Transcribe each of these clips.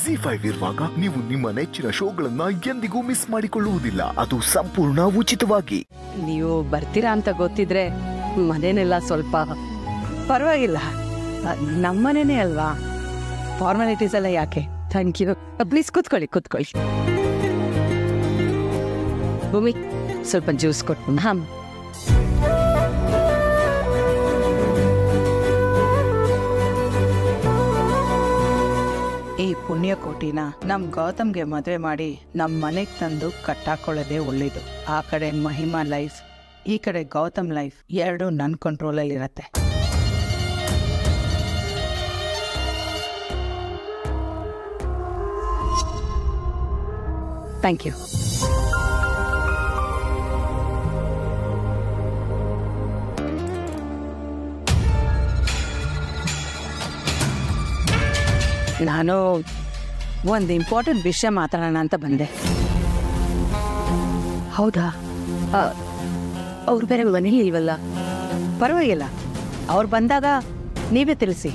G five ಇರುವಾಗ ನೀವು ನಿಮ್ಮ ನೆಚ್ಚಿನ ಶೋಗಳನ್ನ ಎಂದಿಗೂ ಮಿಸ್ ಮಾಡಿಕೊಳ್ಳುವುದಿಲ್ಲ ಅದು ಸಂಪೂರ್ಣ ಉಚಿತವಾಗಿ ನೀವು ಬರ್ತೀರಾ ಅಂತ ಗೊತ್ತಿದ್ರೆ ಮನೇನೆಲ್ಲ ಸ್ವಲ್ಪ ಪರವಾಗಿಲ್ಲ ನಮ್ಮನೇನೆ ಅಲ್ವಾ ಫಾರ್ಮಾಲಿಟೀಸ್ ಎಲ್ಲ ಯಾಕೆ ಥ್ಯಾಂಕ್ ಯು ಪ್ಲೀಸ್ ಕೂತ್ಕೊಳ್ಳಿ ಕೂತ್ಕೊಳ್ಳಿ ಭೂಮಿ ಸ್ವಲ್ಪ ಜ್ಯೂಸ್ ಕೊಟ್ಟು ಹಾಂ ಈ ಪುಣ್ಯಕೋಟಿನ ನಮ್ ಗೌತಮ್ಗೆ ಮದುವೆ ಮಾಡಿ ನಮ್ ಮನೆಗ್ ತಂದು ಕಟ್ಟಾಕೊಳ್ಳೋದೇ ಒಳ್ಳೇದು ಆ ಕಡೆ ಮಹಿಮಾ ಲೈಫ್ ಈ ಕಡೆ ಗೌತಮ್ ಲೈಫ್ ಎರಡು ನನ್ನ ಕಂಟ್ರೋಲಲ್ಲಿ ಇರತ್ತೆ ಥ್ಯಾಂಕ್ ಯು ನಾನು ಒಂದು ಇಂಪಾರ್ಟೆಂಟ್ ವಿಷಯ ಮಾತಾಡೋಣ ಅಂತ ಬಂದೆ ಹೌದಾ ಅವ್ರು ಬೇರೆ ಮನೇಲಿ ಇಲ್ವಲ್ಲ ಪರವಾಗಿಲ್ಲ ಅವ್ರು ಬಂದಾಗ ನೀವೇ ತಿಳಿಸಿ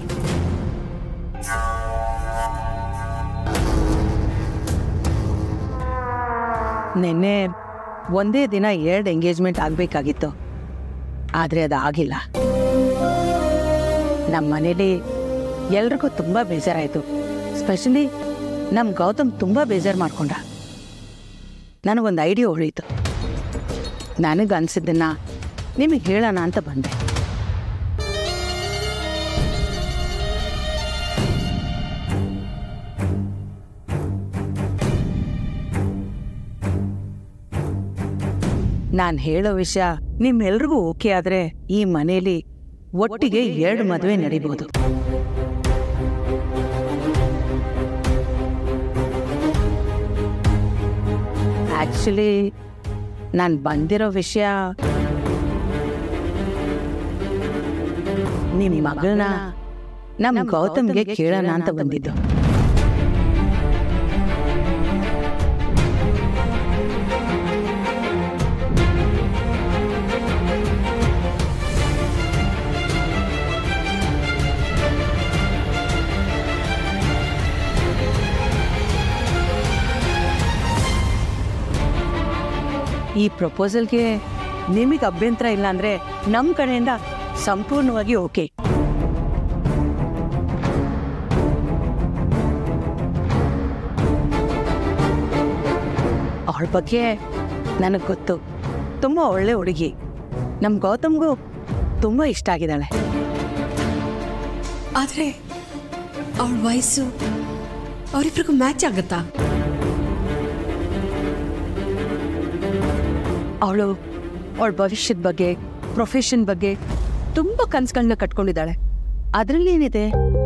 ನಿನ್ನೆ ಒಂದೇ ದಿನ ಎರಡು ಎಂಗೇಜ್ಮೆಂಟ್ ಆಗಬೇಕಾಗಿತ್ತು ಆದರೆ ಅದು ಆಗಿಲ್ಲ ನಮ್ಮ ಮನೇಲಿ ಎಲ್ರಿಗೂ ತುಂಬ ಬೇಜಾರಾಯಿತು ಸ್ಪೆಷಲಿ ನಮ್ಮ ಗೌತಮ್ ತುಂಬ ಬೇಜಾರು ಮಾಡ್ಕೊಂಡ ನನಗೊಂದು ಐಡಿಯಾ ಹೊಳೀತು ನನಗೆ ಅನಿಸಿದ್ದನ್ನ ನಿಮಗೆ ಹೇಳೋಣ ಅಂತ ಬಂದೆ ನಾನು ಹೇಳೋ ವಿಷಯ ನಿಮ್ಮೆಲ್ರಿಗೂ ಓಕೆ ಆದ್ರೆ ಈ ಮನೆಯಲ್ಲಿ ಒಟ್ಟಿಗೆ ಎರಡು ಮದುವೆ ನಡೀಬಹುದು ಆಕ್ಚುಲಿ ನಾನು ಬಂದಿರೋ ವಿಷಯ ನಿಮ್ಮ ಮಗಳನ್ನ ನಮ್ಮ ಗೌತಮ್ಗೆ ಕೇಳೋಣ ಅಂತ ಬಂದಿದ್ದು ಈ ಪ್ರಪೋಸಲ್ಗೆ ನಿಮಗೆ ಅಭ್ಯಂತರ ಇಲ್ಲ ಅಂದ್ರೆ ನಮ್ಮ ಕಡೆಯಿಂದ ಸಂಪೂರ್ಣವಾಗಿ ಓಕೆ ಅವಳ ಬಗ್ಗೆ ನನಗೆ ಗೊತ್ತು ತುಂಬ ಒಳ್ಳೆ ಹುಡುಗಿ ನಮ್ಮ ಗೌತಮ್ಗೂ ತುಂಬ ಇಷ್ಟ ಆಗಿದ್ದಾಳೆ ಆದ್ರೆ ಅವಳ ವಯಸ್ಸು ಅವರಿಬ್ರಿಗೂ ಮ್ಯಾಚ್ ಆಗತ್ತಾ ಅವಳು ಅವಳ ಭವಿಷ್ಯದ ಬಗ್ಗೆ ಪ್ರೊಫೆಷನ್ ಬಗ್ಗೆ ತುಂಬ ಕನ್ಸುಗಳನ್ನ ಕಟ್ಕೊಂಡಿದ್ದಾಳೆ ಅದರಲ್ಲಿ ಏನಿದೆ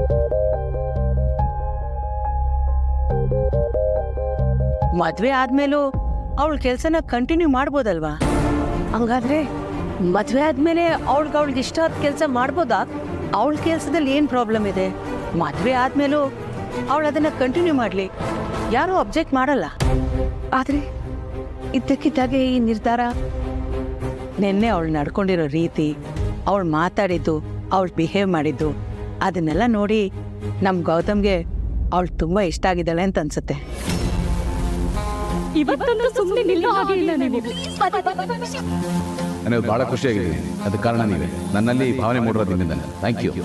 ಮದ್ವೆ ಆದ್ಮೇಲೂ ಅವಳ ಕೆಲಸನ ಕಂಟಿನ್ಯೂ ಮಾಡ್ಬೋದಲ್ವಾ ಹಂಗಾದ್ರೆ ಮದ್ವೆ ಆದ್ಮೇಲೆ ಅವಳಿಗೆ ಅವಳಿಗೆ ಇಷ್ಟ ಆದ ಕೆಲಸ ಮಾಡ್ಬೋದಾ ಅವಳ ಕೆಲಸದಲ್ಲಿ ಏನು ಪ್ರಾಬ್ಲಮ್ ಇದೆ ಮದ್ವೆ ಆದ್ಮೇಲೂ ಅವಳು ಅದನ್ನ ಕಂಟಿನ್ಯೂ ಮಾಡಲಿ ಯಾರೂ ಅಬ್ಜೆಕ್ಟ್ ಮಾಡಲ್ಲ ಆದ್ರೆ ಇದ್ದಕ್ಕಿದ್ದಾಗೆ ಈ ನಿರ್ಧಾರ ನಿನ್ನೆ ಅವಳು ನಡ್ಕೊಂಡಿರೋ ರೀತಿ ಅವಳು ಮಾತಾಡಿದ್ದು ಅವಳು ಬಿಹೇವ್ ಮಾಡಿದ್ದು ಅದನ್ನೆಲ್ಲ ನೋಡಿ ನಮ್ಮ ಗೌತಮ್ಗೆ ಅವಳು ತುಂಬ ಇಷ್ಟ ಆಗಿದ್ದಾಳೆ ಅಂತ ಅನ್ಸುತ್ತೆ ಇವತ್ತಂತೂ ಸುಮ್ಮನೆ ನಿಲ್ಲೋ ಹಾಗೆ ಇಲ್ಲ ನೀವು ನನಗೆ ಬಹಳ ಖುಷಿಯಾಗಿದೆ ಅದಕ್ಕೆ ಕಾರಣ ನೀವೇ ನನ್ನಲ್ಲಿ ಈ ಭಾವನೆ ಮೂಡಿರೋದು ನಿಮ್ಮಿಂದ ಥ್ಯಾಂಕ್ ಯು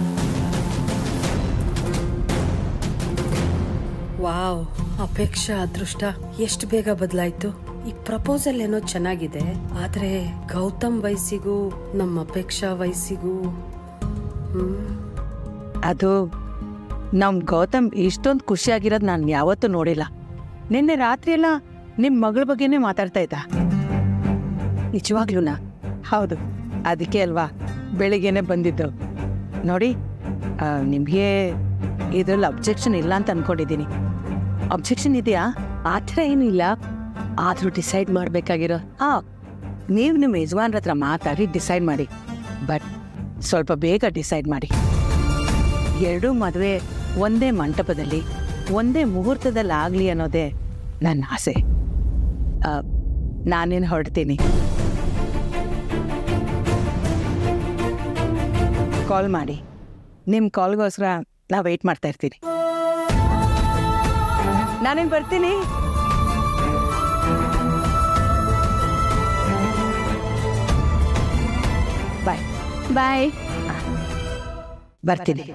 ವಾವ್ ಅಪೇಕ್ಷಾ ಅದೃಷ್ಟ ಎಷ್ಟು ಬೇಗ ಬದಲಾಯ್ತು ಈ ಪ್ರಪೋಸಲ್ ಏನೋ ಚೆನ್ನಾಗಿದೆ ಆದ್ರೆ ಗೌತಮ್ ವಯಸ್ಸಿಗೂ ನಮ್ಮ ಅಪೇಕ್ಷಾ ವಯಸ್ಸಿಗೂ ಹ್ಮ್ ಅದು ನಮ್ಮ ಗೌತಮ್ ಇಷ್ಟೊಂದು ಖುಷಿಯಾಗಿರೋದು ನಾನು ಯಾವತ್ತೂ ನೋಡಿಲ್ಲ ನಿನ್ನೆ ರಾತ್ರಿ ಎಲ್ಲ ನಿಮ್ಮ ಮಗಳ ಬಗ್ಗೆನೇ ಮಾತಾಡ್ತಾ ಇದ್ದ ನಿಜವಾಗ್ಲೂನಾ ಹೌದು ಅದಕ್ಕೆ ಅಲ್ವಾ ಬೆಳಿಗ್ಗೆನೆ ಬಂದಿದ್ದು ನೋಡಿ ನಿಮಗೆ ಇದರಲ್ಲಿ ಅಬ್ಜೆಕ್ಷನ್ ಇಲ್ಲ ಅಂತ ಅನ್ಕೊಂಡಿದ್ದೀನಿ ಅಬ್ಜೆಕ್ಷನ್ ಇದೆಯಾ ಆ ಥರ ಏನೂ ಇಲ್ಲ ಆದರೂ ಡಿಸೈಡ್ ಮಾಡಬೇಕಾಗಿರೋ ಆ ನೀವು ನಿಮ್ಮ ಯಜಮಾನ್ರ ಹತ್ರ ಮಾತಾಡಿ ಡಿಸೈಡ್ ಮಾಡಿ ಬಟ್ ಸ್ವಲ್ಪ ಬೇಗ ಡಿಸೈಡ್ ಮಾಡಿ ಎರಡೂ ಮದುವೆ ಒಂದೇ ಮಂಟಪದಲ್ಲಿ ಒಂದೇ ಮುಹೂರ್ತದಲ್ಲಿ ಆಗಲಿ ಅನ್ನೋದೇ ನನ್ನ ಆಸೆ ಆ, ನಾನೇನು ಹೊರಡ್ತೀನಿ ಕಾಲ್ ಮಾಡಿ ನಿಮ್ಮ ಕಾಲ್ಗೋಸ್ಕರ ನಾ ವೆಯ್ಟ್ ಮಾಡ್ತಾ ಇರ್ತೀನಿ ನಾನೇನ್ ಬರ್ತೀನಿ ಬಾಯ್ ಬಾಯ್ ಬರ್ತೀನಿ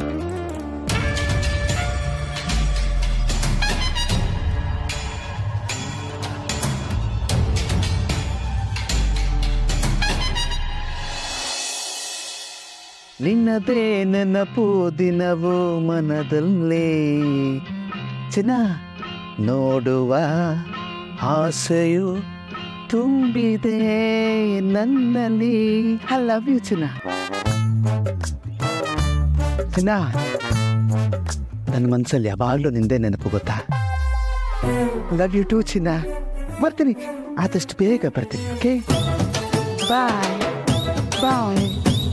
ನಿನ್ನದೇ ನೆನಪು ದಿನವೂ ಮನದಲ್ಲೇ ಚಿನ್ನ ನೋಡುವ ಆಸೆಯು ತುಂಬಿದೆ ನನ್ನಲ್ಲಿ ಐ ಲವ್ ಯು ಚಿನ್ನ ಚಿನ್ನ ನನ್ನ ಮನಸ್ಸಲ್ಲಿ ಯಾವಾಗಲೂ ನಿಂದೆ ನೆನಪು ಗೊತ್ತಾ ಲವ್ ಯು ಟೂ ಚಿನ್ನ ಬರ್ತೀನಿ ಆದಷ್ಟು ಬೇಗ ಬರ್ತೀನಿ ಓಕೆ ಬಾಯ್ ಬಾಯ್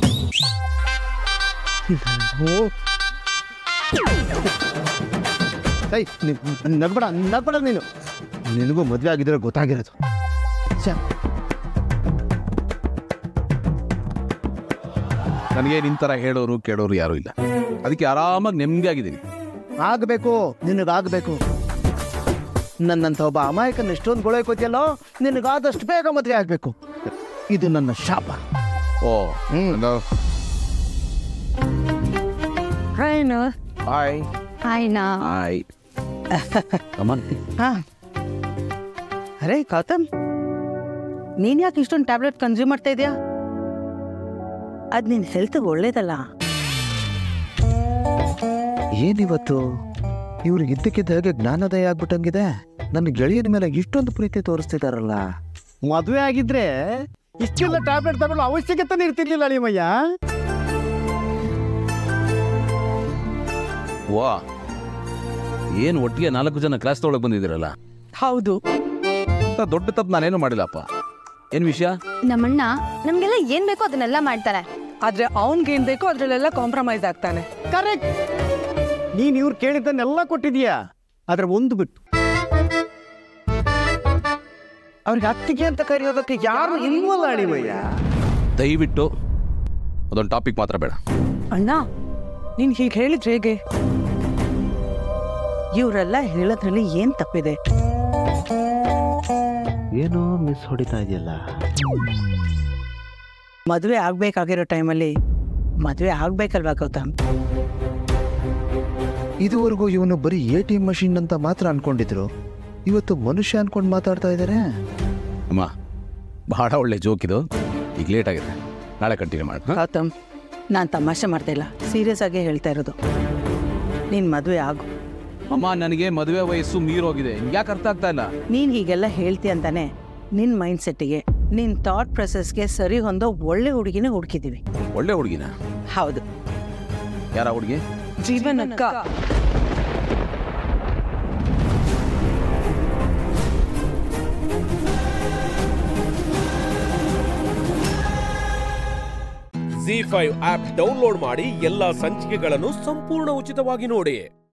ಏಯ್ ನಗ್ಬೇಡ ನಗ್ಬೇಡ ನೀನು ನಿನಗೂ ಮದುವೆ ಆಗಿದ್ರೆ ಗೊತ್ತಾಗಿರೋದು ಛೆ, ನನಗೆ ನಿನ್ ಥರ ಹೇಳೋರು ಕೇಳೋರು ಯಾರೂ ಇಲ್ಲ ಅದಕ್ಕೆ ಆರಾಮಾಗಿ ನೆಮ್ಮದಿಯಾಗಿದ್ದೀನಿ ಆಗ್ಬೇಕು ನಿನಗಾಗಬೇಕು ನನ್ನಂಥ ಒಬ್ಬ ಅಮಾಯಕನ ಎಷ್ಟೊಂದು ಗೊಳಕೋತಿಯಲ್ಲೋ ನಿನಗಾದಷ್ಟು ಬೇಗ ಮದುವೆ ಆಗಬೇಕು ಇದು ನನ್ನ ಶಾಪ ಓ ಹ್ಮ್. ಹಲೋ ಹಾಯ್ನು ಹಾಯ್ ಆಯ್ನಾ ಹಾಯ್ ಕಮನ್ ಹಾ ಅರೆ ಗೌತಮ್ ನೀನ್ ಯಾಕೆ ಇಷ್ಟೊಂದು ಟ್ಯಾಬ್ಲೆಟ್ ಕನ್ಸ್ಯೂಮ್ ಮಾಡ್ತಾ ಇದೀಯಾ ಅದ್ ನಿನ್ ಹೆಲ್ತ್ಗೆ ಒಳ್ಳೇದಲ್ಲ ಏನಿವತ್ತು ಇವ್ರಿಗೆ ಇದ್ದಕ್ಕಿದ್ದ ಹಾಗೆ ಜ್ಞಾನೋದಯ ಆಗ್ಬಿಟ್ಟಂಗಿದೆ ನನ್ನ ಗೆಳೆಯನ ಮೇಲೆ ಇಷ್ಟೊಂದು ಪ್ರೀತಿ ತೋರಿಸ್ತಿದಾರಲ್ಲ ಮದುವೆ ಆಗಿದ್ರೆ ಇಷ್ಟೆಲ್ಲ ಟ್ಯಾಬ್ಲೆಟ್ ತಗೊಳ್ಳೋ ಅವಶ್ಯಕತೆನೇ ಇರ್ತಿರ್ಲಿಲ್ಲ ನಿಮ್ಮಯ್ಯ ವಾ ಏನು ಒಟ್ಟಿಗೆ ನಾಲ್ಕು ಜನ ಕ್ಲಾಸ್ ತೊಗೊಳಕ್ ಬಂದಿದ್ದೀರಲ್ಲ ಹೌದು ಅಂತ ದೊಡ್ಡ ತಪ್ಪು ನಾನೇನು ಮಾಡಿಲ್ಲಪ್ಪ ಏನು ವಿಷಯ ನಮ್ಮಣ್ಣ ನಮ್ಗೆಲ್ಲ ಏನ್ ಬೇಕೋ ಅದನ್ನೆಲ್ಲ ಮಾಡ್ತಾರೆ ಆದ್ರೆ ಅವ್ನ್ಗೆ ಏನ್ ಬೇಕೋ ಅದ್ರಲ್ಲೆಲ್ಲ ಕಾಂಪ್ರಮೈಸ್ ಆಗ್ತಾನೆ ಕರೆಕ್ಟ್ ನೀನ್ ಇವ್ರು ಕೇಳಿದ್ದನ್ನೆಲ್ಲ ಕೊಟ್ಟಿದೀಯಾ ಆದ್ರೆ ಒಂದು ಬಿಟ್ಟು ಅವ್ರಿಗೆ ಅತ್ತಿಗೆ ಅಂತ ಕರೆಯೋದಕ್ಕೆ ಯಾರು ಇಲ್ವಲ್ಲ ಅಳಿವಯ್ಯ ದಯವಿಟ್ಟು ಅದೊಂದು ಟಾಪಿಕ್ ಮಾತ್ರ ಬೇಡ ಅಣ್ಣ ನೀನ್ ಹೀಗೆ ಹೇಳಿದ್ರೆ ಹೇಗೆ ಇವರೆಲ್ಲ ಹೇಳೋದ್ರಲ್ಲಿ ಏನ್ ತಪ್ಪಿದೆ ಏನೋ ಮಿಸ್ ಹೊಡಿತಾ ಇದೆಯಲ್ಲ ಮದುವೆ ಆಗ್ಬೇಕಾಗಿರೋ ಟೈಮಲ್ಲಿ ಮದುವೆ ಆಗ್ಬೇಕಲ್ವಾ ಗೌತಮ್ ಇದುವರೆಗೂ ಇವನು ಬರೀ ಎ ಟಿ ಎಂ ಮಷಿನ್ ಅಂತ ಮಾತ್ರ ಅನ್ಕೊಂಡಿದ್ರು ಇವತ್ತು ಮನುಷ್ಯ ಅನ್ಕೊಂಡು ಮಾತಾಡ್ತಾ ಇದ್ದಾರೆ ಅಮ್ಮ ಬಹಳ ಒಳ್ಳೆ ಜೋಕ್ ಇದು ಈಗ ಲೇಟ್ ಆಗಿದೆ ನಾಳೆ ಕಂಟಿನ್ಯೂ ಮಾಡಿ ಗೌತಮ್ ನಾನು ತಮಾಷೆ ಮಾಡ್ತಾ ಇಲ್ಲ ಸೀರಿಯಸ್ ಆಗಿ ಹೇಳ್ತಾ ಇರೋದು ನೀನ್ ಮದುವೆ ಆಗು ಅಮ್ಮ ನನಗೆ ಮದುವೆ ವಯಸ್ಸು ಮೀರೋಗಿದೆ ಯಾಕೆ ಅರ್ಥ ಆಗ್ತಾ ಇಲ್ಲ ನೀನ್ ಹೀಗೆಲ್ಲ ಹೇಳ್ತಿ ಅಂತಾನೆ ನಿನ್ ಮೈಂಡ್ ಸೆಟ್ಟಿಗೆ ನಿನ್ ಥಾಟ್ ಪ್ರೊಸೆಸ್ಗೆ ಸರಿ ಹೊಂದೋ ಒಳ್ಳೆ ಹುಡುಗಿನ ಹುಡುಕಿದೀವಿ ಒಳ್ಳೆ ಹುಡುಗಿನ ಹೌದು ಯಾರ ಹುಡುಗಿ ಜೀವನಕ್ಕ ಜಿ ಫೈವ್ ಆಪ್ ಡೌನ್ಲೋಡ್ ಮಾಡಿ ಎಲ್ಲಾ ಸಂಚಿಕೆಗಳನ್ನು ಸಂಪೂರ್ಣ ಉಚಿತವಾಗಿ ನೋಡಿ